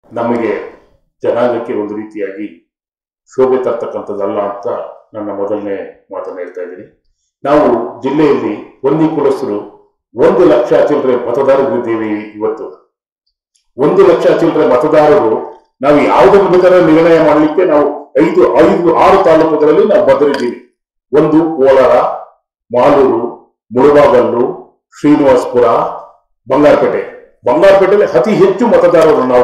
ನಮಗೆ ಜನಾಂಗಕ್ಕೆ ಒಂದು ರೀತಿಯಾಗಿ ಶೋಭೆ ತರ್ತಕ್ಕಂಥದ್ದಲ್ಲ ಅಂತ ನನ್ನ ಮೊದಲನೇ ಮಾತನ್ನು ಹೇಳ್ತಾ ಇದ್ದೀನಿ ನಾವು ಜಿಲ್ಲೆಯಲ್ಲಿ ಒಂದಿ ಕುಲಸ್ಥರು ಒಂದು ಲಕ್ಷ ಚಿಲ್ಲರೆ ಮತದಾರರಿದ್ದೇವೆ ಇವತ್ತು ಒಂದು ಲಕ್ಷ ಚಿಲ್ಲರೆ ಮತದಾರರು ನಾವು ಯಾವುದನ್ನು ಬೇಕಾದ್ರೆ ನಿರ್ಣಯ ಮಾಡಲಿಕ್ಕೆ ನಾವು ಐದು ಐದು ಆರು ತಾಲೂಕುಗಳಲ್ಲಿ ನಾವು ಬದ್ಧರಿದ್ದೀವಿ ಒಂದು ಕೋಲಾರ ಮಾಲೂರು ಮುಳಬಾಗಲ್ಲು ಶ್ರೀನಿವಾಸಪುರ ಬಂಗಾರಪೇಟೆ ಬಂಗಾರಪೇಟೆಯಲ್ಲಿ ಅತಿ ಹೆಚ್ಚು ಮತದಾರರು ನಾವು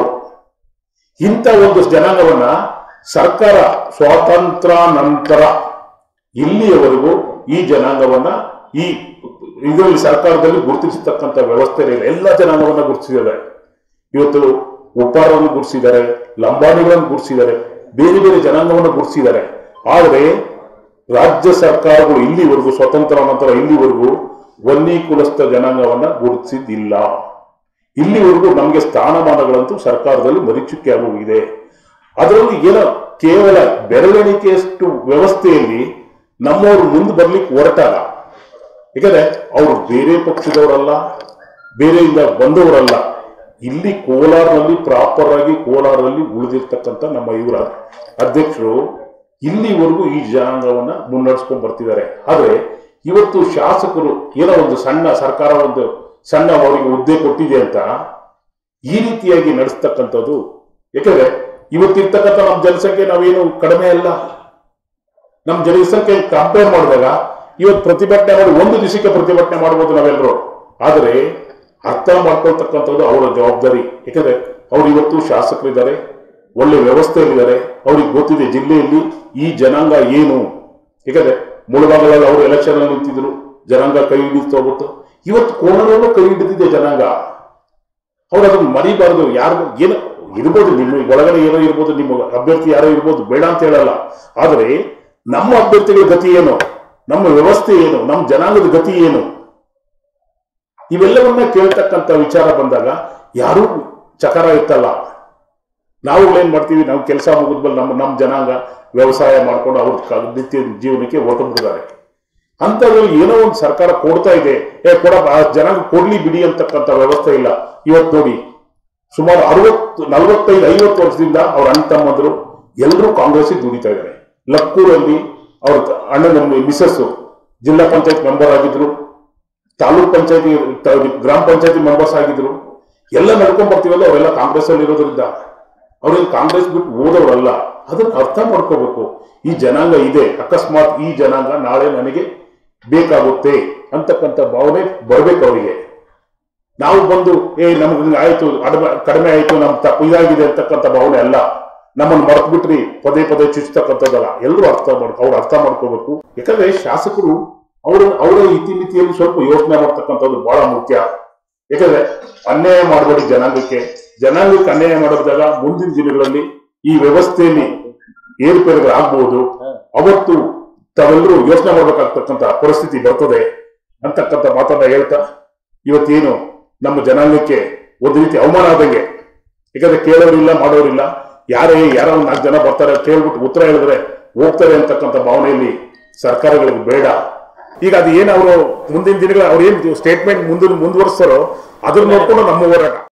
ಇಂಥ ಒಂದು ಜನಾಂಗವನ್ನ ಸರ್ಕಾರ ಸ್ವಾತಂತ್ರ್ಯ ನಂತರ ಇಲ್ಲಿಯವರೆಗೂ ಈ ಜನಾಂಗವನ್ನ ಈ ಇದರಲ್ಲಿ ಸರ್ಕಾರದಲ್ಲಿ ಗುರುತಿಸತಕ್ಕಂಥ ವ್ಯವಸ್ಥೆ ಇಲ್ಲ ಎಲ್ಲ ಜನಾಂಗವನ್ನ ಗುರುತಿಸಿದ್ದಾರೆ ಇವತ್ತು ಉಪ್ಪಾರವನ್ನು ಗುರುತಿಸಿದ್ದಾರೆ ಲಂಬಾಣಿಗಳನ್ನು ಗುರುತಿಸಿದ್ದಾರೆ ಬೇರೆ ಬೇರೆ ಜನಾಂಗವನ್ನು ಗುರುತಿಸಿದ್ದಾರೆ ಆದರೆ ರಾಜ್ಯ ಸರ್ಕಾರಗಳು ಇಲ್ಲಿವರೆಗೂ ಸ್ವತಂತ್ರ ನಂತರ ಇಲ್ಲಿವರೆಗೂ ವನ್ನಿ ಕುಲಸ್ಥ ಜನಾಂಗವನ್ನ ಗುರುತಿಸಿದ್ದಿಲ್ಲ ಇಲ್ಲಿವರೆಗೂ ನಮಗೆ ಸ್ಥಾನಮಾನಗಳಂತೂ ಸರ್ಕಾರದಲ್ಲಿ ಮರಿಚುಕ್ಕೆ ಆಗೋಗಿದೆ ಅದರಲ್ಲಿ ಏನೋ ಕೇವಲ ಬೆರಳೆಣಿಕೆಯಷ್ಟು ವ್ಯವಸ್ಥೆಯಲ್ಲಿ ನಮ್ಮವರು ಮುಂದೆ ಬರ್ಲಿಕ್ಕೆ ಹೊರಟಾಗ ಯಾಕಂದ್ರೆ ಅವರು ಬೇರೆ ಪಕ್ಷದವರಲ್ಲ ಬೇರೆಯಿಂದ ಬಂದವರಲ್ಲ ಇಲ್ಲಿ ಕೋಲಾರದಲ್ಲಿ ಪ್ರಾಪರ್ ಆಗಿ ಕೋಲಾರಲ್ಲಿ ಉಳಿದಿರ್ತಕ್ಕಂಥ ನಮ್ಮ ಇವರ ಅಧ್ಯಕ್ಷರು ಇಲ್ಲಿವರೆಗೂ ಈ ಜನಾಂಗವನ್ನ ಮುನ್ನಡೆಸ್ಕೊಂಡ್ ಬರ್ತಿದ್ದಾರೆ ಆದ್ರೆ ಇವತ್ತು ಶಾಸಕರು ಏನೋ ಒಂದು ಸಣ್ಣ ಸರ್ಕಾರ ಒಂದು ಸಣ್ಣ ಅವರಿಗೆ ಹುದ್ದೆ ಕೊಟ್ಟಿದೆ ಅಂತ ಈ ರೀತಿಯಾಗಿ ನಡೆಸ್ತಕ್ಕಂಥದ್ದು ಯಾಕಂದ್ರೆ ಇವತ್ತಿರ್ತಕ್ಕಂಥ ನಮ್ಮ ಜನಸಂಖ್ಯೆ ನಾವೇನು ಕಡಿಮೆ ಅಲ್ಲ ನಮ್ಮ ಜನಸಂಖ್ಯೆ ಕಂಪೇರ್ ಮಾಡಿದಾಗ ಇವತ್ತು ಪ್ರತಿಭಟನೆ ಮಾಡಿ ಒಂದು ದಿವಸಕ್ಕೆ ಪ್ರತಿಭಟನೆ ಮಾಡ್ಬೋದು ನಾವೆಲ್ಲರೂ ಆದರೆ ಅರ್ಥ ಮಾಡ್ಕೊಳ್ತಕ್ಕಂಥದ್ದು ಅವರ ಜವಾಬ್ದಾರಿ ಯಾಕಂದ್ರೆ ಅವ್ರು ಇವತ್ತು ಶಾಸಕರಿದ್ದಾರೆ ಒಳ್ಳೆ ವ್ಯವಸ್ಥೆಯಲ್ಲಿದ್ದಾರೆ ಅವ್ರಿಗೆ ಗೊತ್ತಿದೆ ಜಿಲ್ಲೆಯಲ್ಲಿ ಈ ಜನಾಂಗ ಏನು ಯಾಕಂದ್ರೆ ಮುಳುಬಾಗಲಲ್ಲಿ ಅವರು ಎಲೆಕ್ಷನ್ ಅಲ್ಲಿ ನಿಂತಿದ್ರು ಜನಾಂಗ ಕೈ ಹಿಡಿತು ಹೋಗುತ್ತೋ ಇವತ್ತು ಕೋಣರಲ್ಲೂ ಕೈ ಹಿಡಿದಿದೆ ಜನಾಂಗ ಅವ್ರು ಅದನ್ನ ಮರಿಬಾರದು ಯಾರು ಏನೋ ಇರ್ಬೋದು ನಿಮ್ಮ ಒಳಗಡೆ ಏನೋ ಇರ್ಬೋದು ನಿಮ್ಮ ಅಭ್ಯರ್ಥಿ ಯಾರೋ ಇರ್ಬೋದು ಬೇಡ ಅಂತ ಹೇಳಲ್ಲ ಆದರೆ ನಮ್ಮ ಅಭ್ಯರ್ಥಿಗಳ ಗತಿ ಏನು ನಮ್ಮ ವ್ಯವಸ್ಥೆ ಏನು ನಮ್ಮ ಜನಾಂಗದ ಗತಿ ಏನು ಇವೆಲ್ಲವನ್ನ ಕೇಳ್ತಕ್ಕಂಥ ವಿಚಾರ ಬಂದಾಗ ಯಾರೂ ಚಕಾರ ಇತ್ತಲ್ಲ ನಾವು ಏನ್ ಮಾಡ್ತೀವಿ ನಾವು ಕೆಲಸ ಮುಗಿದ್ಮೇಲೆ ನಮ್ಮ ನಮ್ಮ ಜನಾಂಗ ವ್ಯವಸಾಯ ಮಾಡ್ಕೊಂಡು ಅವ್ರ ಕ- ನಿತ್ಯ ಜೀವನಕ್ಕೆ ಹೊರಟುಬಿಟ್ಟಿದ್ದಾರೆ ಅಂಥದ್ರಲ್ಲಿ ಏನೋ ಒಂದು ಸರ್ಕಾರ ಕೊಡ್ತಾ ಇದೆ ಏ ಕೊಡ ಆ ಜನಾಂಗ ಕೊಡ್ಲಿ ಬಿಡಿ ಅಂತಕ್ಕಂಥ ವ್ಯವಸ್ಥೆ ಇಲ್ಲ ಇವತ್ತು ನೋಡಿ ಸುಮಾರು ಅರವತ್ತು ನಲವತ್ತೈದು ಐವತ್ತು ವರ್ಷದಿಂದ ಅವ್ರ ಅಣ್ಣ ತಮ್ಮಂದ್ರು ಎಲ್ಲರೂ ಕಾಂಗ್ರೆಸ್ಗೆ ದುಡಿತಾ ಇದ್ದಾರೆ ಲಕ್ಕೂರಲ್ಲಿ ಅವ್ರ ಅಣ್ಣನ ಮಿಸಸ್ ಜಿಲ್ಲಾ ಪಂಚಾಯತ್ ಮೆಂಬರ್ ಆಗಿದ್ರು ತಾಲೂಕ್ ಪಂಚಾಯತಿ ಗ್ರಾಮ ಪಂಚಾಯತಿ ಮೆಂಬರ್ಸ್ ಆಗಿದ್ರು ಎಲ್ಲ ನಡ್ಕೊಂಡ್ ಬರ್ತೀವಲ್ಲ ಅವರೆಲ್ಲ ಕಾಂಗ್ರೆಸ್ ಅಲ್ಲಿ ಇರೋದ್ರಿಂದ ಅವ್ರೇನು ಕಾಂಗ್ರೆಸ್ ಬಿಟ್ಟು ಓದೋರಲ್ಲ ಅದನ್ನ ಅರ್ಥ ಮಾಡ್ಕೋಬೇಕು ಈ ಜನಾಂಗ ಇದೆ ಅಕಸ್ಮಾತ್ ಈ ಜನಾಂಗ ನಾಳೆ ನನಗೆ ಬೇಕಾಗುತ್ತೆ ಅಂತಕ್ಕಂಥ ಭಾವನೆ ಬರ್ಬೇಕು ಅವರಿಗೆ ನಾವು ಬಂದು ಏ ನಮ್ಗೆ ಹಿಂಗ್ ಆಯ್ತು ಅಡ್ಮ- ಕಡಿಮೆ ಆಯ್ತು ನಮ್ ತಪ್ಪು ಇದಾಗಿದೆ ಅಂತಕ್ಕಂಥ ಭಾವನೆ ಅಲ್ಲ ನಮ್ಮನ್ನು ಮರ್ತು ಬಿಟ್ರಿ ಪದೇ ಪದೇ ಚುಚ್ಚತಕ್ಕಂಥದ್ದಲ್ಲ ಎಲ್ಲರೂ ಅರ್ಥ ಮಾಡ್ಕೊ ಅವ್ರು ಅರ್ಥ ಮಾಡ್ಕೋಬೇಕು ಯಾಕಂದ್ರೆ ಶಾಸಕರು ಅವರ ಅವರ ಇತಿಮಿತಿಯಲ್ಲಿ ಸ್ವಲ್ಪ ಯೋಚನೆ ಮಾಡ್ತಕ್ಕಂಥದ್ದು ಬಹಳ ಮುಖ್ಯ ಯಾಕಂದ್ರೆ ಅನ್ಯಾಯ ಮಾಡಬೇಡಿ ಜನಾಂಗಕ್ಕೆ ಜನಾಂಗಕ್ಕೆ ಅನ್ಯಾಯ ಮಾಡಿದಾಗ ಮುಂದಿನ ದಿನಗಳಲ್ಲಿ ಈ ವ್ಯವಸ್ಥೆಯಲ್ಲಿ ಏರುಪೇರುಗಳು ಆಗ್ಬಹುದು ಅವತ್ತು ತಾವೆಲ್ಲರೂ ಯೋಚನೆ ಮಾಡ್ಬೇಕಾಗ್ತಕ್ಕಂಥ ಪರಿಸ್ಥಿತಿ ಬರ್ತದೆ ಅಂತಕ್ಕಂಥ ಮಾತನ್ನ ಹೇಳ್ತಾ ಇವತ್ತೇನು ನಮ್ಮ ಜನಾಂಗಕ್ಕೆ ಒಂದು ರೀತಿ ಅವಮಾನ ಆದಂಗೆ ಯಾಕಂದ್ರೆ ಕೇಳೋರಿಲ್ಲ ಮಾಡೋರಿಲ್ಲ ಯಾರೇ ಯಾರೋ ಒಂದು ನಾಲ್ಕು ಜನ ಬರ್ತಾರೆ ಕೇಳ್ಬಿಟ್ಟು ಉತ್ತರ ಹೇಳಿದ್ರೆ ಹೋಗ್ತಾರೆ ಅಂತಕ್ಕಂಥ ಭಾವನೆಯಲ್ಲಿ ಸರ್ಕಾರಗಳಿಗೆ ಬೇಡ ಈಗ ಅದು ಏನು ಅವರು ಮುಂದಿನ ದಿನಗಳ ಅವ್ರು ಏನು ಸ್ಟೇಟ್ಮೆಂಟ್ ಮುಂದಿನ ಮುಂದುವರಿಸ್ತಾರೋ ಅದ್ರ ನೋಡ್ಕೊಂಡು ನಮ್ಮ ಹೋರಾಟ